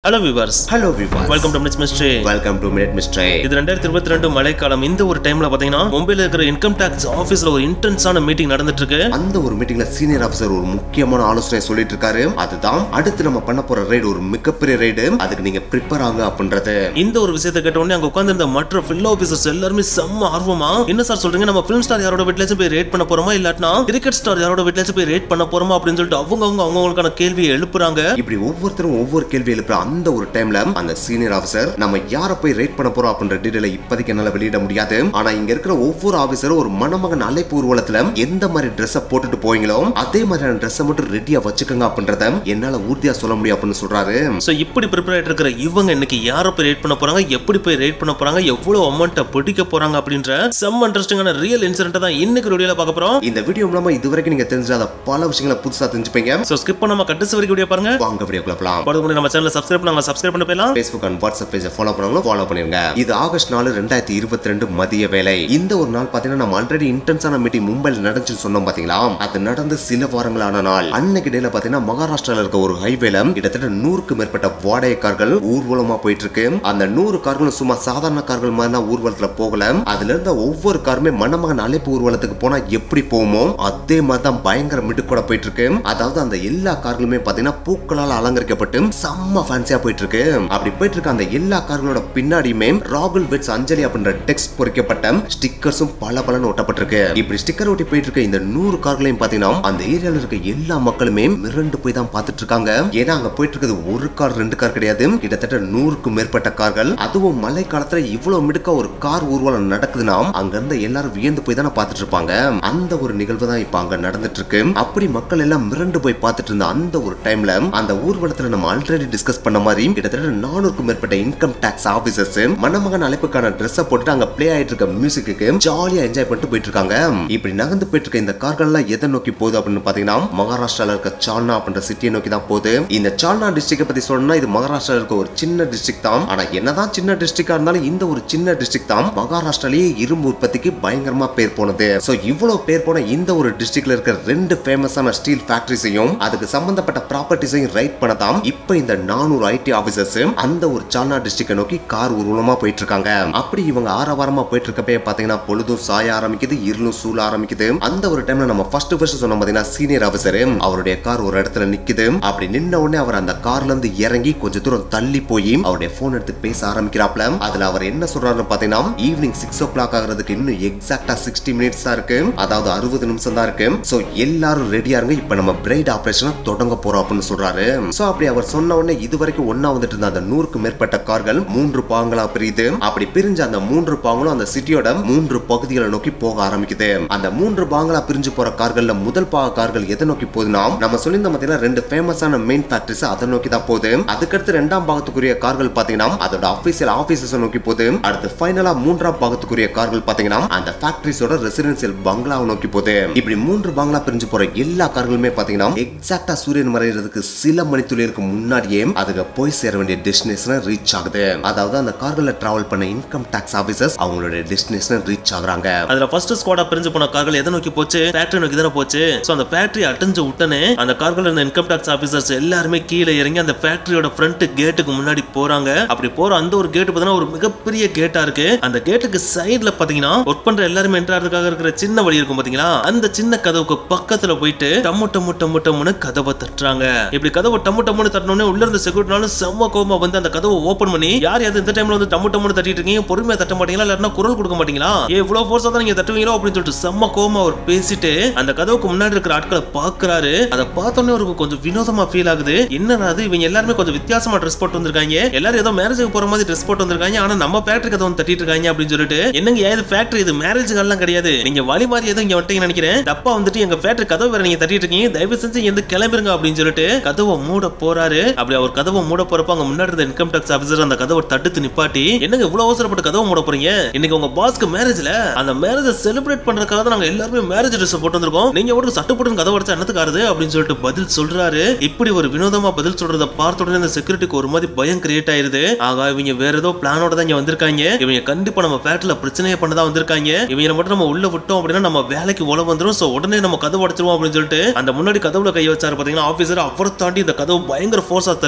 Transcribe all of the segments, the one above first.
hello viewers hello viewers welcome to minutes mystery welcome to minute mystery இது ரெண்டாயிரத்தி இருபத்தி ரெண்டு மழைக்காலம் இந்த ஒரு டைம்ல பாத்தீங்கன்னா மும்பைல இருக்கிற இன்கம் டாக்ஸ் ஆபீஸ்ல ஒரு இன்டென்ஸான மீட்டிங் நடந்துட்டு இருக்கு அந்த ஒரு மீட்டிங்ல சீனியர் ஆபீசர் ஒரு முக்கியமான ஆலோசனை சொல்லிட்டு இருக்காரு அதுதான் அடுத்து நம்ம பண்ண போற ரைடு ஒரு மிகப்பெரிய ரைடு அதுக்கு நீங்க ப்ரிப்பேர் ஆகுங்க அப்படின்றது இந்த ஒரு விஷயத்தை கேட்ட உடனே அங்க உட்கார்ந்து இருந்த மற்ற ஃபில் ஆபீசர்ஸ் எல்லாருமே செம்ம ஆர்வமா என்ன சார் சொல்றீங்க நம்ம ஃபிலிம் ஸ்டார் யாரோட வீட்லயாச்சும் போய் ரேட் பண்ண போறோமா இல்லாட்டினா கிரிக்கெட் ஸ்டார் யாரோட வீட்லயாச்சும் போய் ரேட் பண்ண போறோமா அப்படின்னு சொல்லிட்டு அவங்க அவங்க அவங்களுக்கான கேள்வியை எழுப்புறாங்க இப்படி ஒவ்வொருத்தரும் ஒவ்வொரு கேள்வி எழுப்புற அந்த ஒரு டைம்ல அந்த சீனியர் ஆபீசர் நம்ம யார போய் ரேட் பண்ண போறோம் அப்படின்ற டீடைல இப்போதைக்கு என்னால வெளியிட முடியாது ஆனா இங்க இருக்கிற ஒவ்வொரு ஆபீசரும் ஒரு மணமகன் அழைப்பு ஊர்வலத்துல எந்த மாதிரி ட்ரெஸ்ஸை போட்டுட்டு போவீங்களோ அதே மாதிரியான ட்ரெஸ்ஸை மட்டும் ரெடியா வச்சுக்கோங்க அப்படின்றத என்னால உறுதியா சொல்ல முடியும் அப்படின்னு சொல்றாரு சோ இப்படி ப்ரிப்பேர் ஆயிட்டு இருக்கிற இவங்க இன்னைக்கு யாரை போய் ரேட் பண்ண போறாங்க எப்படி போய் ரேட் பண்ண போறாங்க எவ்வளவு அமௌண்ட்டை பிடிக்க போறாங்க அப்படின்ற செம்ம இன்ட்ரெஸ்டிங்கான ரியல் இன்சிடென்ட் தான் இன்னைக்கு வீடியோல பார்க்க போறோம் இந்த வீடியோ மூலமா இதுவரைக்கும் நீங்க தெரிஞ்சாத பல விஷயங்களை புதுசா தெரிஞ்சுப்பீங்க சோ ஸ்கிப் பண்ணாம கடைசி வரைக்கும் வீடியோ பாருங்க வாங்க வீடியோ போலாம் போறதுக்கு முன்னாடி நம்ம சேனலை சப்ஸ்கிரைப் பண்ணாங்க சப்ஸ்கிரைப் பண்ண போயிடலாம் ஃபேஸ்புக் அண்ட் வாட்ஸ்அப் பேஜை ஃபாலோ பண்ணவங்களும் ஃபாலோ பண்ணிருங்க இது ஆகஸ்ட் நாலு ரெண்டாயிரத்தி இருபத்தி ரெண்டு மதிய வேலை இந்த ஒரு நாள் பாத்தீங்கன்னா நம்ம ஆல்ரெடி இன்டென்ஸான மீட்டிங் மும்பைல நடந்துச்சுன்னு சொன்னோம் பாத்தீங்களா அது நடந்து சில வாரங்களான நாள் அன்னைக்கு டேல பாத்தீங்கன்னா மகாராஷ்டிரால இருக்க ஒரு ஹைவேல கிட்டத்தட்ட நூறுக்கு மேற்பட்ட வாடகை கார்கள் ஊர்வலமா போயிட்டு இருக்கு அந்த நூறு கார்களும் சும்மா சாதாரண கார்கள் மாதிரி தான் ஊர்வலத்துல போகல அதுல இருந்த ஒவ்வொரு காருமே மணமகன் அழைப்பு ஊர்வலத்துக்கு போனா எப்படி போகுமோ அதே மாதிரி தான் பயங்கர மிடுக்கூட போயிட்டு இருக்கு அதாவது அந்த எல்லா கார்களுமே பாத்தீங்கன்னா பூக்களால் அலங்கரிக்கப்பட்டு செம்ம ஃபேன்சியா போயிட்டு இருக்கு அப்படி போயிட்டு இருக்க அந்த எல்லா கார்களோட பின்னாடியுமே ராகுல் வெட்ஸ் அஞ்சலி அப்படின்ற டெக்ஸ்ட் பொறிக்கப்பட்ட ஸ்டிக்கர்ஸும் பல பலன்னு ஒட்டப்பட்டிருக்கு இப்படி ஸ்டிக்கர் ஒட்டி போயிட்டு இருக்க இந்த நூறு கார்களையும் பாத்தீங்கன்னா அந்த ஏரியால இருக்க எல்லா மக்களுமே மிரண்டு போய் தான் பார்த்துட்டு இருக்காங்க ஏன்னா அங்க போயிட்டு இருக்கிறது ஒரு கார் ரெண்டு கார் கிடையாது கிட்டத்தட்ட நூறுக்கும் மேற்பட்ட கார்கள் அதுவும் மழை காலத்துல இவ்வளவு மிடுக்கா ஒரு கார் ஊர்வலம் நடக்குதுன்னா அங்க இருந்த எல்லாரும் வியந்து போய் தானே பார்த்துட்டு இருப்பாங்க அந்த ஒரு நிகழ்வு தான் இப்ப அங்க நடந்துட்டு இருக்கு அப்படி மக்கள் எல்லாம் மிரண்டு போய் பார்த்துட்டு இருந்த அந்த ஒரு டைம்ல அந்த ஊர்வலத்துல நம்ம ஆல்ரெடி டிஸ்கஸ் பண்ண மாதிரி கிட்டத்தட்ட நானூறுக்கும் மேற்பட்ட இன்கம் டாக்ஸ் ஆபீசர்ஸ் மணமகன் அழைப்புக்கான ட்ரெஸ்ஸை போட்டுட்டு அங்க ப்ளே ஆயிட்டு இருக்க மியூசிக்கு ஜாலியா என்ஜாய் பண்ணிட்டு போயிட்டு இருக்காங்க இப்படி நகர்ந்து போயிட்டு இருக்க இந்த கார்கள் எல்லாம் எதை நோக்கி போகுது அப்படின்னு பாத்தீங்கன்னா மகாராஷ்டிரால இருக்க சால்னா அப்படின்ற சிட்டியை நோக்கி தான் போகுது இந்த சால்னா டிஸ்ட்ரிக்ட் பத்தி சொல்லணும்னா இது மகாராஷ்டிரால இருக்க ஒரு சின்ன டிஸ்ட்ரிக்ட் தான் ஆனா என்னதான் சின்ன டிஸ்ட்ரிக்டா இருந்தாலும் இந்த ஒரு சின்ன டிஸ்ட்ரிக்ட் தான் மகாராஷ்டிராலேயே இரும்பு உற்பத்திக்கு பயங்கரமா பேர் போனது சோ இவ்வளவு பேர் போன இந்த ஒரு டிஸ்ட்ரிக்ட்ல இருக்க ரெண்டு ஃபேமஸான ஸ்டீல் ஃபேக்டரிஸையும் அதுக்கு சம்பந்தப்பட்ட ப்ராப்பர்ட்டிஸையும் ரைட் பண்ணதாம் இப்போ இந்த நானூறு ஐடி ஆபீசர்ஸ் அந்த ஒரு சால்னா டிஸ்ட்ரிக்டை நோக்கி கார் ஊர்வலமா போயிட்டு இருக்காங்க அப்படி இவங்க ஆரவாரமா போயிட்டு இருக்கப்பே பாத்தீங்கன்னா பொழுதும் சாய ஆரம்பிக்குது இருளும் சூழ ஆரம்பிக்குது அந்த ஒரு டைம்ல நம்ம ஃபர்ஸ்ட் ஃபர்ஸ்ட் சொன்ன பாத்தீங்கன்னா சீனியர் ஆபீசர் அவருடைய கார் ஒரு இடத்துல நிக்குது அப்படி நின்ன உடனே அவர் அந்த கார்ல இருந்து இறங்கி கொஞ்ச தூரம் தள்ளி போய் அவருடைய போன் எடுத்து பேச ஆரம்பிக்கிறாப்ல அதுல அவர் என்ன சொல்றாருன்னு பாத்தீங்கன்னா ஈவினிங் சிக்ஸ் ஓ கிளாக் ஆகிறதுக்கு இன்னும் எக்ஸாக்டா சிக்ஸ்டி மினிட்ஸ் தான் இருக்கு அதாவது அறுபது நிமிஷம் தான் இருக்கு சோ எல்லாரும் ரெடியா இருங்க இப்ப நம்ம பிரைட் ஆபரேஷன் தொடங்க போறோம் அப்படின்னு சொல்றாரு சோ அப்படி அவர் சொன்ன உடனே இது வரைக்கும் ஒன்னா வந்துட்டு இருந்த அந்த நூறுக்கு மேற்பட்ட கார்கள் மூன்று பாகங்களா பிரியுது அப்படி பிரிஞ்ச அந்த மூன்று பாகங்களும் அந்த சிட்டியோட மூன்று பகுதிகளை நோக்கி போக ஆரம்பிக்குது அந்த மூன்று பாகங்களா பிரிஞ்சு போற கார்கள்ல முதல் பாக கார்கள் எதை நோக்கி போகுதுன்னா நம்ம சொல்லியிருந்த பாத்தீங்கன்னா ரெண்டு ஃபேமஸான மெயின் ஃபேக்டரிஸ் அதை நோக்கி தான் போகுது அதுக்கடுத்து ரெண்டாம் பாகத்துக்குரிய கார்கள் பாத்தீங்கன்னா அதோட அபிஷியல் ஆபீசஸ் நோக்கி போகுது அடுத்து ஃபைனலா மூன்றாம் பாகத்துக்குரிய கார்கள் பாத்தீங்கன்னா அந்த ஃபேக்டரிஸோட ரெசிடென்சியல் பங்களாவை நோக்கி போகுது இப்படி மூன்று பங்களா பிரிஞ்சு போற எல்லா கார்களுமே பாத்தீங்கன்னா எக்ஸாக்டா சூரியன் மறைகிறதுக்கு சில மணித்துளிகளுக்கு முன்னாடியே அதுக்கு போய் சேர வேண்டிய டெஸ்டினேஷனை ரீச் ஆகுது அதாவது அந்த கார்கள்ல டிராவல் பண்ண இன்கம் டாக்ஸ் ஆபீசர்ஸ் அவங்களோட டெஸ்டினேஷனை ரீச் ஆகுறாங்க அதுல ஃபர்ஸ்ட் ஸ்குவாடா பிரிஞ்சு போன கார்கள் எதை நோக்கி போச்சு ஃபேக்டரி நோக்கி தானே போச்சு சோ அந்த ஃபேக்டரி அடைஞ்ச உடனே அந்த கார்கள் இருந்த இன்கம் டாக்ஸ் ஆபீசர்ஸ் எல்லாருமே கீழே இறங்கி அந்த ஃபேக்டரியோட ஃப்ரண்ட் கேட்டுக்கு முன்னாடி போறாங்க அப்படி போற அந்த ஒரு கேட் பார்த்தீங்கன்னா ஒரு மிகப்பெரிய கேட்டா இருக்கு அந்த கேட்டுக்கு சைடுல பாத்தீங்கன்னா ஒர்க் பண்ற எல்லாருமே என்ட்ராறதுக்காக இருக்கிற சின்ன வழி இருக்கும் பாத்தீங்களா அந்த சின்ன கதவுக்கு பக்கத்துல போயிட்டு டம்மு டம்மு டம்மு டம்முன்னு கதவை தட்டுறாங்க இப்படி கதவை டம்மு டம்முன்னு தட்டினோடனே உள்ள இருந்த செக்யூரிட்டினாலும் செம்ம கோபமா வந்து அந்த கதவை ஓபன் பண்ணி யார் யார் இந்த டைம்ல வந்து டம்மு டம்முன்னு தட்டிட்டு இருக்கீங்க பொறுமையா தட்ட மாட்டீங்களா இல்லன்னா குரல் கொடுக்க மாட்டீங்களா ஏன் இவ்வளவு ஃபோர்ஸா தான் நீங்க தட்டுவீங்களோ அப்படின்னு சொல்லிட்டு செம்ம கோபமா அவர் பேசிட்டு அந்த கதவுக்கு முன்னாடி இருக்கிற ஆட்களை பாக்குறாரு அதை பார்த்தோன்னே அவருக்கு கொஞ்சம் வினோதமா ஃபீல் ஆகுது என்னடா அது இவங்க எல்லாருமே கொஞ்சம் வித்தியாசமா ட்ரெஸ் போட்டு வந்திருக்காங்க எல்லாரும் ஏதோ மேரேஜுக்கு போற மாதிரி ட்ரெஸ் போட்டு வந்திருக்காங்க ஆனா நம்ம ஃபேக்டரி கதை வந்து தட்டிட்டு இருக்காங்க அப்படின்னு சொல்லிட்டு என்னங்க ஏது ஃபேக்டரி இது மேரேஜுக்கெல்லாம் கிடையாது நீங்க வழி மாதிரி ஏதோ இங்க வந்துட்டீங்க நினைக்கிறேன் தப்பா வந்துட்டு எங்க ஃபேக்டரி கதவு வேற நீங்க தட்டிட்டு இருக்கீங்க தயவு செஞ்சு இங்க இருந்து கிளம்பிருங்க அப்படின்னு சொல்லிட்டு கதவை மூட போறாரு அப்படி அவர் கதவை மூட போறப்ப அங்க முன்னாடி இருந்த இன்கம் டாக்ஸ் ஆபீசர் அந்த கதவை தடுத்து நிப்பாட்டி என்னங்க இவ்வளவு அவசரப்பட்டு கதவை மூட போறீங்க இன்னைக்கு உங்க பாஸ்க்கு மேரேஜ்ல அந்த மேரேஜ் செலிப்ரேட் பண்றதுக்காக தான் நாங்க எல்லாருமே மேரேஜ் ட்ரெஸ் போட்டு வந்திருக்கோம் நீங்க ஒரு சட்டு போட்டு கதவை அடிச்சா என்னத்துக்காருது அப்படின்னு சொல்லிட்டு பதில் சொல்றாரு இப்படி ஒரு வினோதமா பதில் சொல்றத பார்த்த உடனே அந்த செக்யூரிட்டிக்கு ஒரு மாதிரி பயம் கிரியேட் ஆயிருது ஆகா இவங்க வேற ஏதோ பிளானோட தான் இங்க வந்திருக்காங்க இவங்க கண்டிப்பா நம்ம ஃபேக்டரியில பிரச்சனையை பண்ணதான் வந்திருக்காங்க இவங்க மட்டும் நம்ம உள்ள விட்டோம் அப்படின்னா நம்ம வேலைக்கு உழ வந்துரும் சோ உடனே நம்ம கதவு அடைச்சிருவோம் அப்படின்னு சொல்லிட்டு அந்த முன்னாடி கதவுல கை வச்சாரு பாத்தீங்கன்னா ஆபீசர் அவரை தாண்டி இந்த கதவு பயங்கர ஃபோர்ஸா தள்ளி அந்த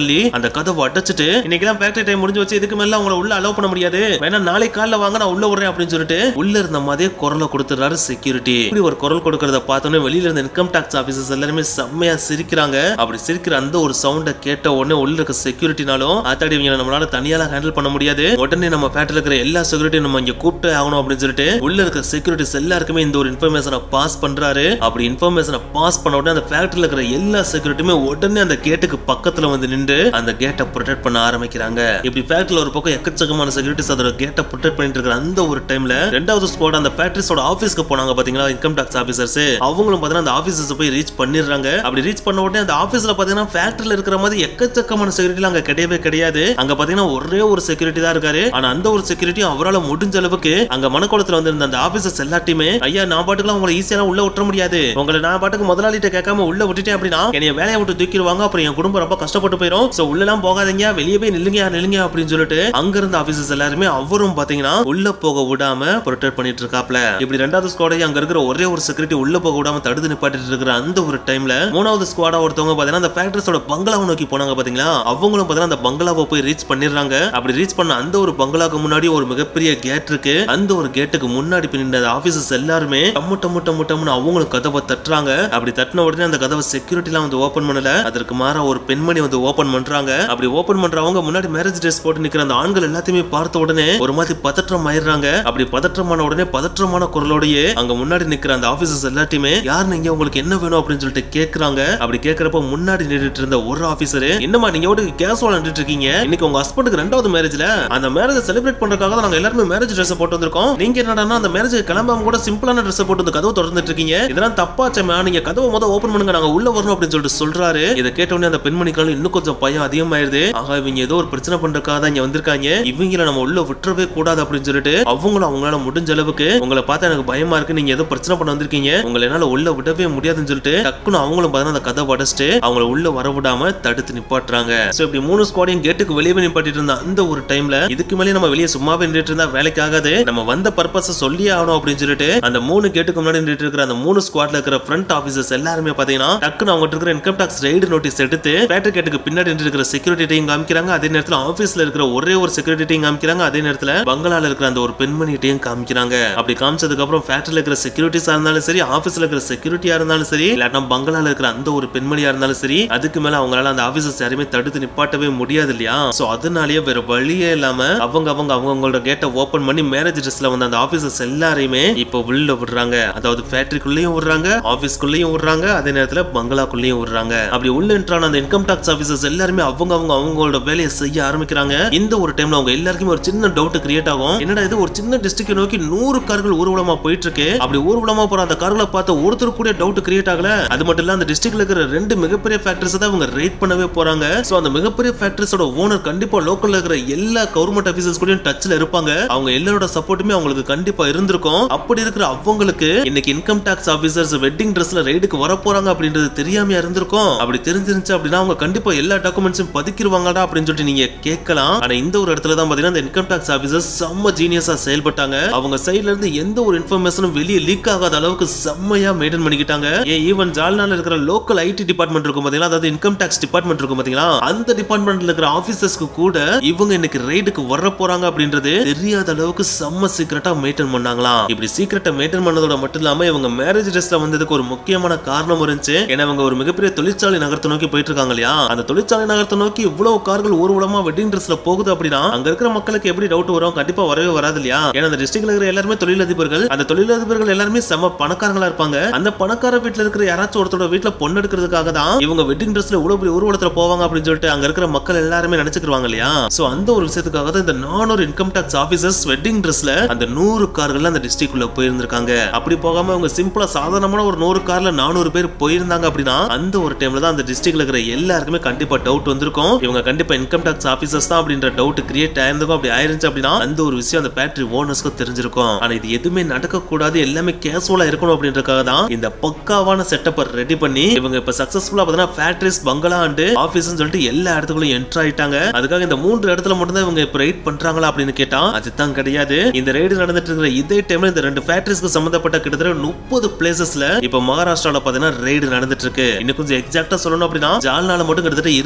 கதவை அடைச்சிட்டு இன்னைக்கு ஃபேக்டரி டைம் முடிஞ்சு வச்சு இதுக்கு மேல அவங்கள உள்ள அலோவ் பண்ண முடியாது வேணா நாளை காலைல வாங்க நான் உள்ள விடுறேன் அப்படின்னு சொல்லிட்டு உள்ள இருந்த மாதிரியே குரலை கொடுத்துறாரு செக்யூரிட்டி இப்படி ஒரு குரல் கொடுக்கறத பார்த்தோன்னே வெளியில இருந்த இன்கம் டாக்ஸ் ஆபீசர்ஸ் எல்லாருமே செம்மையா சிரிக்கிறாங்க அப்படி சிரிக்கிற அந்த ஒரு சவுண்ட கேட்ட உடனே உள்ள இருக்க செக்யூரிட்டினாலும் ஆத்தாடி இவங்க நம்மளால தனியால ஹேண்டில் பண்ண முடியாது உடனே நம்ம ஃபேக்டரியில் இருக்கிற எல்லா செக்யூரிட்டியும் நம்ம இங்க கூப்பிட்டு ஆகணும் அப்படின்னு சொல்லிட்டு உள்ள இருக்க செக்யூரிட்டிஸ் எல்லாருக்குமே இந்த ஒரு இன்ஃபர்மேஷனை பாஸ் பண்றாரு அப்படி இன்ஃபர்மேஷனை பாஸ் பண்ண உடனே அந்த ஃபேக்டரியில் இருக்கிற எல்லா செக்யூரிட்டியுமே உடனே அந்த கேட்டுக்கு பக்கத்துல வந்து நின்று அந்த கேட்டை ப்ரொடெக்ட் பண்ண ஆரம்பிக்கிறாங்க இப்படி ஃபேக்டரியில் ஒரு பக்கம் எக்கச்சக்கமான செக்யூரிட்டிஸ் அதோட கேட்டை ப்ரொடெக்ட் பண்ணிட்டு இருக்கிற அந்த ஒரு டைம்ல ரெண்டாவது ஸ்குவாட் அந்த ஃபேக்டரிஸோட ஆஃபீஸ்க்கு போனாங்க பாத்தீங்களா இன்கம் டாக்ஸ் ஆஃபீஸர்ஸ் அவங்களும் பாத்தீங்கன்னா அந்த ஆஃபீஸர்ஸ் போய் ரீச் பண்ணிடுறாங்க அப்படி ரீச் பண்ண உடனே அந்த ஆஃபீஸ்ல பாத்தீங்கன்னா ஃபேக்டரியில் இருக்கிற மாதிரி எக்கச்சக்கமான செக்யூரிட்டி அங்க கிடையவே கிடையாது அங்க பாத்தீங்கன்னா ஒரே ஒரு செக்யூரிட்டி தான் இருக்காரு ஆனா அந்த ஒரு செக்யூரிட்டி அவரால் முடிஞ்ச அளவுக்கு அங்க மனக்குளத்துல வந்திருந்த அந்த ஆபீசர்ஸ் எல்லாத்தையுமே ஐயா நான் பாட்டுக்குலாம் உங்களை ஈஸியா உள்ள விட்டுற முடியாது உங்களை நான் பாட்டுக்கு முதலாளிட்ட கேட்காம உள்ள விட்டுட்டேன் அப்படின்னா என்னைய வேலையை விட்டு தூக்கிடுவாங்க அப்புறம் என் குடும்பம் ரொம்ப கஷ்டப்பட்டு போயிடும் சோ உள்ளலாம் போகாதீங்க வெளியே போய் நில்லுங்க நில்லுங்க அப்படின்னு சொல்லிட்டு அங்க இருந்த ஆபீசர்ஸ் எல்லாருமே அவரும் பாத்தீங்கன்னா உள்ள போக விடாம ப்ரொடெக்ட் பண்ணிட்டு இருக்காப்ல இப்படி ரெண்டாவது ஸ்குவாடை அங்க இருக்கிற ஒரே ஒரு செக்யூரிட்டி உள்ள போக விடாம தடுத்து நிப்பாட்டிட்டு இருக்கிற அந்த ஒரு டைம்ல மூணாவது ஸ்குவாடா ஒருத்தவங்க பாத்தீங்கன்னா அந்த ஃபேக்டரிஸோட பங்களாவை நோக்கி போனாங்க பாத்தீங்களா அவங்களும் பாத்தீங்கன்னா அந்த பங்களாவை போய் ரீச் பண்ணிடுறாங்க அப்படி ரீச் பண்ண அந்த ஒரு பங்களாக்கு முன்னாடி ஒரு மிகப்பெரிய கேட் இருக்கு அந்த ஒரு கேட்டுக்கு முன்னாடி பின்ன ஆபீசர்ஸ் எல்லாருமே டம்மு டம்மு டம்மு டம்முன்னு அவங்களும் கதவை தட்டுறாங்க அப்படி தட்டின உடனே அந்த கதவை செக்யூரிட்டிலாம் வந்து ஓபன் பண்ணல அதற்கு மாறா ஒரு பெண்மணி வந்து ஓபன் பண்றாங்க அப்படி ஓபன் பண்றவங்க முன்னாடி மேரேஜ் ட்ரெஸ் போட்டு நிக்கிற அந்த ஆண்கள் எல்லாத்தையுமே பார்த்த உடனே ஒரு மாதிரி பதற்றம் ஆயிடுறாங்க அப்படி பதற்றமான உடனே பதற்றமான குரலோடயே அங்க முன்னாடி நிக்கிற அந்த ஆபீசர்ஸ் எல்லாத்தையுமே யார் நீங்க உங்களுக்கு என்ன வேணும் அப்படின்னு சொல்லிட்டு கேக்குறாங்க அப்படி கேக்குறப்ப முன்னாடி நின்றுட்டு இருந்த ஒரு ஆபீசர் என்னமா நீங்க ஒரு கேஷுவல் நின்றுட்டு இருக்கீங்க இன்னைக்கு உங்க ஹஸ்பண்டுக்கு ரெண்டாவது மேரேஜ்ல அந்த மேரேஜ் செலிப்ரேட் பண்றதுக்காக தான் நாங்க எல்லாருமே மேரேஜ் ட்ரெஸ் போட்டு வந்திருக்கோம் நீங்க என்னடா அந்த மேரேஜ் கிளம்பாம கூட சிம்பிளான ட்ரெஸ் போட்டு வந்து கதவு திறந்துட்டு இருக்கீங்க இதெல்லாம் தப்பாச்சமா நீங்க கதவை முத ஓபன் பண்ணுங்க நாங்க உள்ள வரணும் அப்படின்னு சொல்லிட்டு சொல்றாரு இதை கேட்ட உடனே அந்த பெண்மணிக்காலும் இன்னும் கொஞ்சம் பயம் அதிகமாயிருது ஆக இவங்க ஏதோ ஒரு பிரச்சனை பண்றதுக்காக தான் இங்க வந்திருக்காங்க இவங்கள நம்ம உள்ள விட்டுறவே கூடாது அப்படின்னு சொல்லிட்டு அவங்களும் அவங்களால முடிஞ்ச அளவுக்கு உங்களை பார்த்தா எனக்கு பயமா இருக்கு நீங்க ஏதோ பிரச்சனை பண்ண வந்திருக்கீங்க உங்களை என்னால உள்ள விடவே முடியாதுன்னு சொல்லிட்டு டக்குன்னு அவங்களும் பார்த்தா அந்த கதை உடச்சிட்டு அவங்கள உள்ள வர விடாம தடுத்து நிப்பாட்டுறாங்க சோ இப்படி மூணு ஸ்குவாடையும் கேட்டுக்கு வெளியே நிப்பாட்டிட்டு இருந்த அந்த ஒரு டைம்ல இதுக்கு மேலே நம்ம வெளியே சும்மாவே நின்றுட்டு இருந்தா வேலைக்கு ஆகாது நம்ம வந்த பர்பஸ் சொல்லி ஆகணும் அப்படின்னு சொல்லிட்டு அந்த மூணு கேட்டுக்கு முன்னாடி நின்றுட்டு இருக்கிற அந்த மூணு ஸ்குவாட்ல இருக்கிற ஃப்ரண்ட் ஆபீசர்ஸ் எல்லாருமே பாத்தீங்கன்னா டக்குன்னு அவங்க இருக்கிற இன்கம் டாக்ஸ் ரைடு நோட்டீஸ் எடுத்து ஃபேக்டரி கேட்டுக்கு பின்னாடி நின்று இருக்கிற செக்யூரிட்டியும் காமிக்கிறாங்க அதே நேரத்துல ஆபீஸ்ல இருக்கிற ஒரே ஒரு செக்யூரிட்டியும் காமிக்கிறாங்க அதே நேரத்துல பங்களால இருக்கிற அந்த ஒரு பெண்மணிட்டையும் காமிக்கிறாங்க அப்படி காமிச்சதுக்கு அப்புறம் ஃபேக்டரியில இருக்கிற செக்யூரிட்டிஸா இருந்தாலும் சரி ஆபீஸ்ல இருக்கிற செக்யூரிட்டியா இருந்தாலும் சரி இல்லாட்டா பங்களால இருக்கிற அந்த ஒரு பெண்மணியா இருந்தாலும் சரி அதுக்கு மேல அவங்களால அந்த ஆபீசர்ஸ் யாருமே தடுத்து நிப்பாட்டவே முடியாது இல்லையா சோ அதனாலயே வேற வழியே இல்லாம அவங்க அவங்க அவங்களோட கேட்டை ஓபன் பண்ணி மேரேஜ் ட்ரெஸ்ல வந்த அந்த ஆபீசர்ஸ் எல்லாரையுமே இப்போ உள்ள விடுறாங்க அதாவது ஃபேக்டரிக்குள்ளேயும் விடுறாங்க ஆபீஸ்க்குள்ளேயும் விடுறாங்க அதே நேரத்துல பங்களாக்குள்ளேயும் விடுறாங்க அப்படி உள்ள என்ட்ரான அந்த இன்கம் டாக்ஸ் ஆபீசர்ஸ் எல்லாருமே அவங்க அவங்க அவங்களோட வேலையை செய்ய ஆரம்பிக்கிறாங்க இந்த ஒரு டைம்ல அவங்க எல்லாருக்குமே ஒரு சின்ன டவுட் கிரியேட் ஆகும் என்னடா இது ஒரு சின்ன டிஸ்ட்ரிக்ட் நோக்கி நூறு கார்கள் ஊர்வலமா போயிட்டு இருக்கு அப்படி ஊர்வலமா போற அந்த கார்களை பார்த்து ஒருத்தர் கூட டவுட் கிரியேட் ஆகல அது மட்டும் இல்ல அந்த டிஸ்ட்ரிக்ட்ல இருக்கிற ரெண்டு மிகப்பெரிய ஃபேக்டரிஸ் தான் அவங்க ரேட் பண்ணவே போறாங்க சோ அந்த மிகப்பெரிய ஃபேக்டரிஸோட ஓனர் கண்டிப்பா லோக்கல்ல இருக்கிற எல்லா கவர்மெண்ட் ஆபீசர்ஸ் கூடயும் டச்ல இருப்பாங்க அவங்க எல்லாரோட சப்போர்ட்டுமே அவங்களுக்கு கண்டிப்பா இருந்திருக்கும் அப்படி இருக்கிற அவங்களுக்கு இன்னைக்கு இன்கம் டாக்ஸ் ஆபீசர்ஸ் வெட்டிங் ட்ரெஸ்ல ரைடுக்கு வர போறாங்க அப்படின்றது தெரியாம இருந்திருக்கும் அப்படி தெரிஞ்சிருந்துச்சு அப்படின்னா அவங்க கண்டிப்பா எல்லா டாக்குமெண்ட்ஸும் பதுக்கிடுவாங்கடா அப்படின்னு சொல்லிட்டு நீங்க கேட்கலாம் ஆனா இந்த ஒரு இடத்துல தான் பாத்தீங்கன்னா இந்த இன்கம் டாக்ஸ் ஆபீசர்ஸ் செம்ம ஜீனியஸா செயல்பட்டாங்க அவங்க சைடுல இருந்து எந்த ஒரு இன்ஃபர்மேஷனும் வெளியே லீக் ஆகாத அளவுக்கு செம்மையா மெயின்டைன் பண்ணிக்கிட்டாங்க ஏன் ஈவன் ஜால்னால இருக்கிற லோக்கல் ஐடி டிபார்ட்மெண்ட் இருக்கும் பாத்தீங்களா அதாவது இன்கம் டாக்ஸ் டிபார்ட்மெண்ட் இருக்கும் பாத்தீங்களா அந்த டிபார்ட்மெண்ட்ல இருக்கிற ஆபீசர்ஸ்க்கு கூட இவங்க இன்னைக்கு ரைடுக்கு வர போறாங்க அப்படின்றது தெரியாத அளவுக்கு செம்ம சீக்கிரட்டா மெயின்டைன் பண்ணாங்களாம் இப்படி சீக்கிரட்டா மெயின்டைன் பண்ணதோட மட்டும் இல்லாம இவங்க மேரேஜ் ட்ரெஸ்ல வந்ததுக்கு ஒரு முக்கியமான காரணம் இருந்துச்சு ஏன்னா இவங்க ஒரு மிகப்பெரிய தொழிற்சாலை நகரத்தை நோக்கி போயிட்டு இருக்காங்க இல்லையா அந்த தொழிற்சாலை நகரத்தை நோக்கி இவ்வளவு கார்கள் ஊர்வலமா வெட்டிங் ட்ரெஸ்ல போகுது அப்படின்னா அங்க இருக்கிற மக்களுக்கு எப்படி டவுட் வரும் கண்டிப்பா வரவே வராது இல்லையா ஏன்னா அந்த டிஸ்ட்ரிக்ட்ல இருக்கிற எல்லாருமே தொழிலதிபர்கள் அந்த தொழிலதிபர்கள் எல்லாருமே செம்ம பணக்காரங்களா இருப்பாங்க அந்த பணக்கார வீட்டுல இருக்கிற யாராச்சும் ஒருத்தரோட வீட்டுல பொண்ணு எடுக்கிறதுக்காக தான் இவங்க வெட்டிங் ட்ரெஸ்ல இவ்வளவு பெரிய ஊர்வலத்துல போவாங்க அப்படின்னு சொல்லிட்டு அங்க இருக்கிற மக்கள் எல்லாருமே நினைச்சுக்குவாங்க இல்லையா சோ அந்த ஒரு விஷயத்துக்காக தான் இந்த நானூறு இன்கம் டாக்ஸ் ஆபீசர்ஸ் வெட்டிங் ட்ரெஸ்ல அந்த நூறு கார்கள் அந்த டிஸ்ட்ரிக்ட் உள்ள போயிருந்திருக்காங்க அப்படி போகாம அவங்க சிம்பிளா சாதாரணமான ஒரு நூறு கார்ல நானூறு பேர் போயிருந்தாங்க அப்படின்னா அந்த ஒரு டைம்ல தான் அந்த டிஸ்ட்ரிக்ட்ல இருக்கிற எல்லாருக்குமே கண்டிப்பா டவுட் வந்திருக்கும் இவங்க கண்டிப்பா இன்கம் டாக்ஸ் ஆபீசர்ஸ் தான் அப்படின்ற டவுட் கிரியேட் ஆயிருந்துக்கும் அப்படி ஆயிருந்துச்சு அப்படின்னா அந்த ஒரு விஷயம் அந்த ஃபேக்டரி ஓனர்ஸ்க்கு தெரிஞ்சிருக்கும் ஆனா இது எதுவுமே நடக்க கூடாது எல்லாமே கேஷுவலா இருக்கணும் அப்படின்றதுக்காக தான் இந்த பக்காவான செட்டப்பை ரெடி பண்ணி இவங்க இப்ப சக்சஸ்ஃபுல்லா பார்த்தீங்கன்னா ஃபேக்டரிஸ் பங்களா அண்ட் ஆபீஸ் சொல்லிட்டு எல்லா இடத்துக்குள்ளும் என்டர் ஆயிட்டாங்க அதுக்காக இந்த மூன்று இடத்துல மட்டும் தான் இவங்க இப்ப ரைட் பண்றாங்களா அப்படின்னு கேட்டா அதுதான் கிடையாது இந்த ரைடு நடந்துட்டு இருக்கிற இதே டைம்ல இந்த ரெண்டு ஃபேக்டரிஸ்க்கு சம்பந்தப்பட்ட கிட்டத்தட்ட முப்பது பிளேசஸ்ல இப்ப மகாராஷ்டிரால பாத்தீங்கன்னா ரைடு நடந்துட்டு இருக்கு இன்னும் கொஞ்சம் எக்ஸாக்டா சொல்லணும் அப்படின்னா ஜால்னால மட்டும் கிட்டத்தட்ட இருபது பிளேஸ்